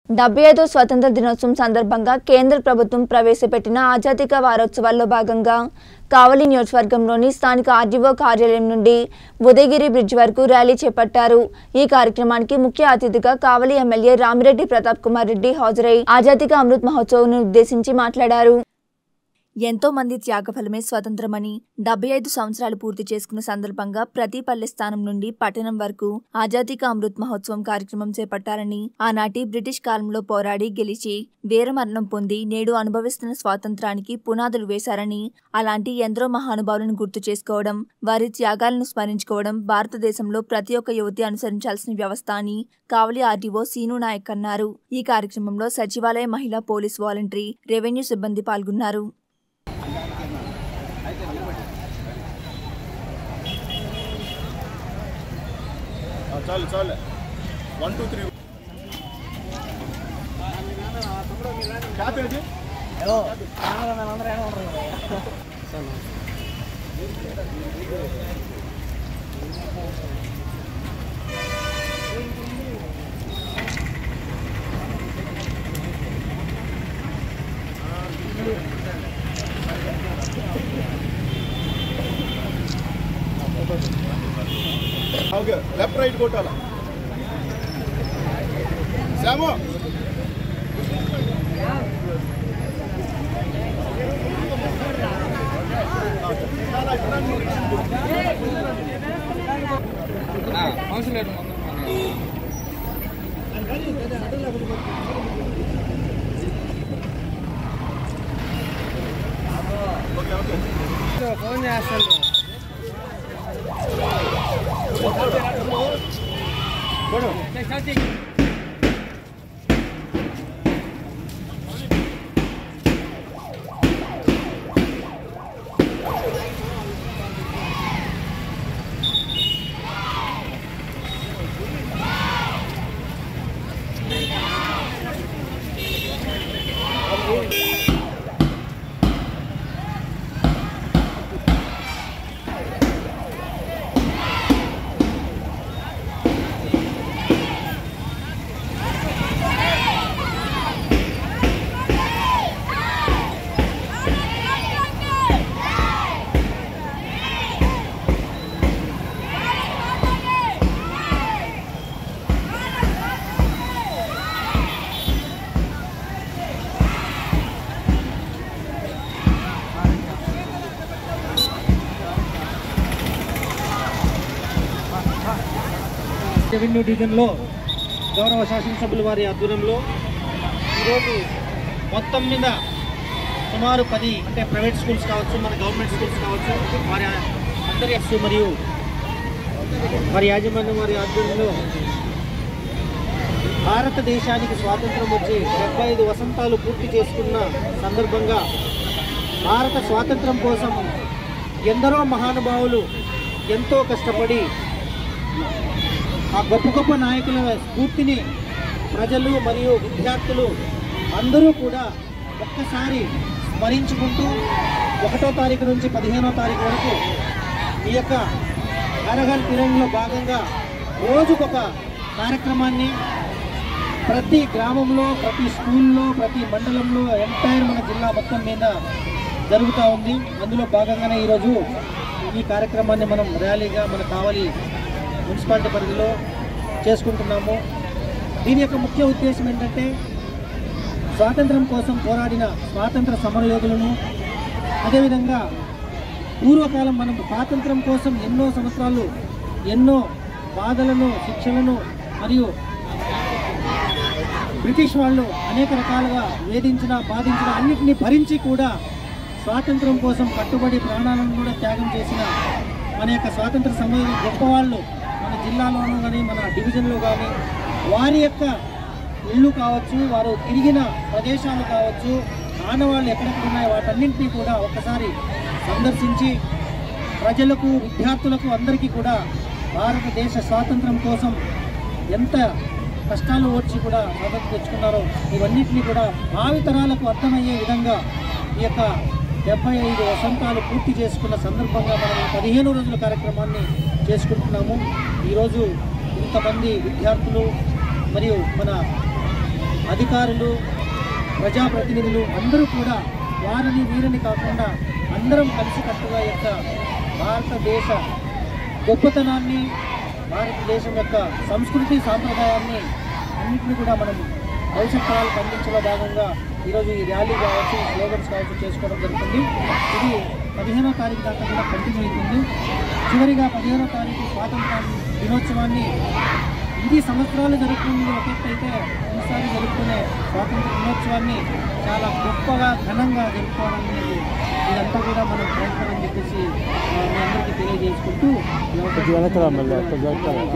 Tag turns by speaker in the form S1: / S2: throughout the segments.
S1: డెబ్బై ఐదో స్వతంత్ర దినోత్సవం సందర్భంగా కేంద్ర ప్రభుత్వం ప్రవేశపెట్టిన ఆజాదీక వారోత్సవాల్లో భాగంగా కావలి నియోజకవర్గంలోని స్థానిక ఆర్డీఓ కార్యాలయం నుండి ఉదయగిరి బ్రిడ్జ్ వరకు ర్యాలీ చేపట్టారు ఈ కార్యక్రమానికి ముఖ్య అతిథిగా కావలి ఎమ్మెల్యే రామిరెడ్డి ప్రతాప్ కుమార్ రెడ్డి హాజరై ఆజాదీక అమృత్ మహోత్సవ్ను ఉద్దేశించి మాట్లాడారు ఎంతో మంది త్యాగఫలమే స్వతంత్రమని డెబ్బై ఐదు సంవత్సరాలు పూర్తి చేసుకున్న సందర్భంగా ప్రతి పల్లె స్థానం నుండి పట్టణం వరకు ఆజాదీక అమృత్ మహోత్సవం కార్యక్రమం చేపట్టారని ఆనాటి బ్రిటిష్ కాలంలో పోరాడి గెలిచి వీరమరణం పొంది నేడు అనుభవిస్తున్న స్వాతంత్రానికి పునాదులు వేశారని అలాంటి ఎందరో మహానుభావులను గుర్తు చేసుకోవడం వారి త్యాగాలను స్మరించుకోవడం భారతదేశంలో ప్రతి ఒక్క యువతి అనుసరించాల్సిన వ్యవస్థ అని కావలి ఆర్డీఓ సీను నాయక్ అన్నారు ఈ కార్యక్రమంలో సచివాలయ మహిళా పోలీస్ వాలంటరీ రెవెన్యూ సిబ్బంది పాల్గొన్నారు
S2: ఆ, చాలు చాలు వన్ టూ త్రీ క్యాప్ ఏంటి ఓకే లెఫ్ట్ రైట్ కొట్టాల శ్యాము ఓకే ఓకే
S3: ఫోన్ చేస్తాను రెవెన్యూ డివిజన్లో గౌరవ శాసనసభ్యుల వారి ఆధ్వర్యంలో ఈరోజు మొత్తం మీద సుమారు పది అంటే ప్రైవేట్ స్కూల్స్ కావచ్చు మన గవర్నమెంట్ స్కూల్స్ కావచ్చు వారి అందరి హక్కు మరియు వారి యాజమాన్యం వారి ఆధ్వర్యంలో భారతదేశానికి స్వాతంత్రం వచ్చి డెబ్బై ఐదు వసంతాలు పూర్తి చేసుకున్న సందర్భంగా భారత స్వాతంత్రం కోసం ఎందరో మహానుభావులు ఎంతో కష్టపడి ఆ గొప్ప గొప్ప నాయకుల స్ఫూర్తిని ప్రజలు మరియు విద్యార్థులు అందరూ కూడా ఒక్కసారి స్మరించుకుంటూ ఒకటో తారీఖు నుంచి పదిహేనో తారీఖు వరకు ఈ యొక్క హరహర్ తిరంగలో భాగంగా రోజుకొక కార్యక్రమాన్ని ప్రతి గ్రామంలో ప్రతి స్కూల్లో ప్రతి మండలంలో ఎంటైర్ మన జిల్లా మొత్తం మీద జరుగుతూ ఉంది అందులో భాగంగానే ఈరోజు ఈ కార్యక్రమాన్ని మనం ర్యాలీగా మన కావలి మున్సిపాలిటీ పరిధిలో చేసుకుంటున్నాము దీని యొక్క ముఖ్య ఉద్దేశం ఏంటంటే స్వాతంత్రం కోసం పోరాడిన స్వాతంత్ర సమరయోధులను అదేవిధంగా పూర్వకాలం మనం స్వాతంత్రం కోసం ఎన్నో సంవత్సరాలు ఎన్నో బాధలను శిక్షలను మరియు బ్రిటిష్ వాళ్ళు అనేక రకాలుగా వేధించిన బాధించిన అన్నిటినీ భరించి కూడా స్వాతంత్రం కోసం కట్టుబడి ప్రాణాలను కూడా త్యాగం చేసిన మన యొక్క స్వాతంత్ర సమయం గొప్పవాళ్ళు మన జిల్లాలోనూ కానీ మన డివిజన్లో కానీ వారి యొక్క ఇళ్ళు కావచ్చు వారు తిరిగిన ప్రదేశాలు కావచ్చు ఆనవాళ్ళు ఎక్కడెక్కడ ఉన్నాయో వాటన్నింటినీ కూడా ఒక్కసారి సందర్శించి ప్రజలకు విద్యార్థులకు అందరికీ కూడా భారతదేశ స్వాతంత్రం కోసం ఎంత కష్టాలు ఓడ్చి కూడా స్వాతంత్రం తెచ్చుకున్నారో ఇవన్నిటిని కూడా భావితరాలకు అర్థమయ్యే విధంగా ఈ యొక్క డెబ్బై ఐదు వసంతాలు పూర్తి చేసుకున్న సందర్భంగా మనం ఈ పదిహేను రోజుల కార్యక్రమాన్ని చేసుకుంటున్నాము ఈరోజు ఇంతమంది విద్యార్థులు మరియు మన అధికారులు ప్రజాప్రతినిధులు అందరూ కూడా వారిని వీరిని కాకుండా అందరం కలిసికట్టుగా యొక్క భారతదేశ గొప్పతనాన్ని భారతదేశం యొక్క సంస్కృతి సాంప్రదాయాన్ని అన్నింటినీ కూడా మనం భవిష్యత్ తరాలకు అందించలో భాగంగా ఈరోజు ఈ ర్యాలీ కావచ్చు స్లోగన్స్ కావచ్చు చేసుకోవడం జరుగుతుంది ఇది పదిహేనో తారీఖు దాకా కూడా కంటిన్యూ అవుతుంది చివరిగా పదిహేనో తారీఖు స్వాతంత్ర దినోత్సవాన్ని ఇది సంవత్సరాలు జరుపుకునేది ఒకెత్తైతే ఈసారి జరుపుకునే స్వాతంత్ర దినోత్సవాన్ని చాలా గొప్పగా ఘనంగా జరుపుకోవడానికి ఇదంతా కూడా మనం ప్రయత్నం అని చెప్పేసి ఆ, మీ అందరికీ తెలియజేసుకుంటూ ఈ అవకాశం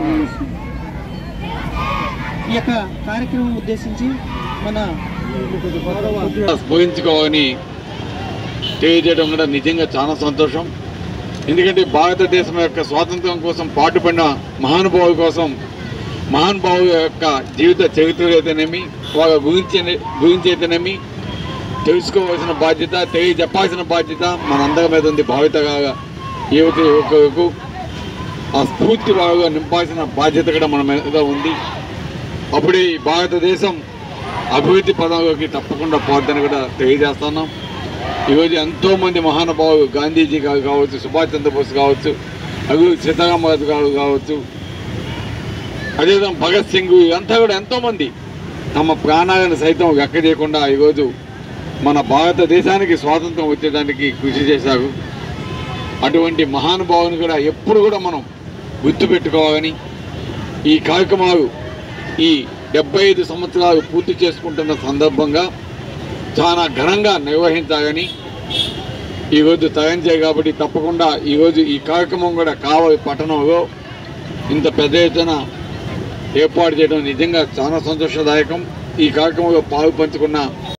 S3: ఈ యొక్క కార్యక్రమం ఉద్దేశించి మన గౌరవ
S4: స్మరించుకోవాలని తెలియజేయడం కూడా నిజంగా చాలా సంతోషం ఎందుకంటే భారతదేశం యొక్క స్వాతంత్రం కోసం పాటుపడిన మహానుభావుల కోసం మహానుభావుల యొక్క జీవిత చరిత్ర అయితేనేమి వాళ్ళ గురించి గురించి అయితేనేమి తెలుసుకోవాల్సిన బాధ్యత తెలియజెప్పాల్సిన బాధ్యత మనందరి మీద ఉంది భావితగా యువత యువకులకు ఆ స్ఫూర్తి బాగా నింపాల్సిన బాధ్యత కూడా మన మీద ఉంది అప్పుడే ఈ భారతదేశం అభివృద్ధి పదంలోకి తప్పకుండా పోద్దని కూడా తెలియజేస్తున్నాం ఈరోజు ఎంతోమంది మహానుభావులు గాంధీజీ గారు కావచ్చు సుభాష్ చంద్రబోస్ కావచ్చు అవి సీతారామరాజు గారు కావచ్చు అదేవిధంగా భగత్ సింగ్ ఇదంతా కూడా ఎంతోమంది తమ ప్రాణాలను సైతం లెక్క చేయకుండా ఈరోజు మన భారతదేశానికి స్వాతంత్రం వచ్చేదానికి కృషి చేశారు అటువంటి మహానుభావుని కూడా ఎప్పుడు కూడా మనం గుర్తుపెట్టుకోవాలని ఈ కార్యక్రమాలు ఈ డెబ్బై ఐదు సంవత్సరాలు పూర్తి చేసుకుంటున్న సందర్భంగా చాలా ఘనంగా నిర్వహించాలని ఈరోజు తరించాయి కాబట్టి తప్పకుండా ఈరోజు ఈ కార్యక్రమం కూడా కావలి పట్టణంలో ఇంత పెద్ద ఎత్తున ఏర్పాటు చేయడం నిజంగా చాలా సంతోషదాయకం ఈ కార్యక్రమంలో పాలు పంచుకున్న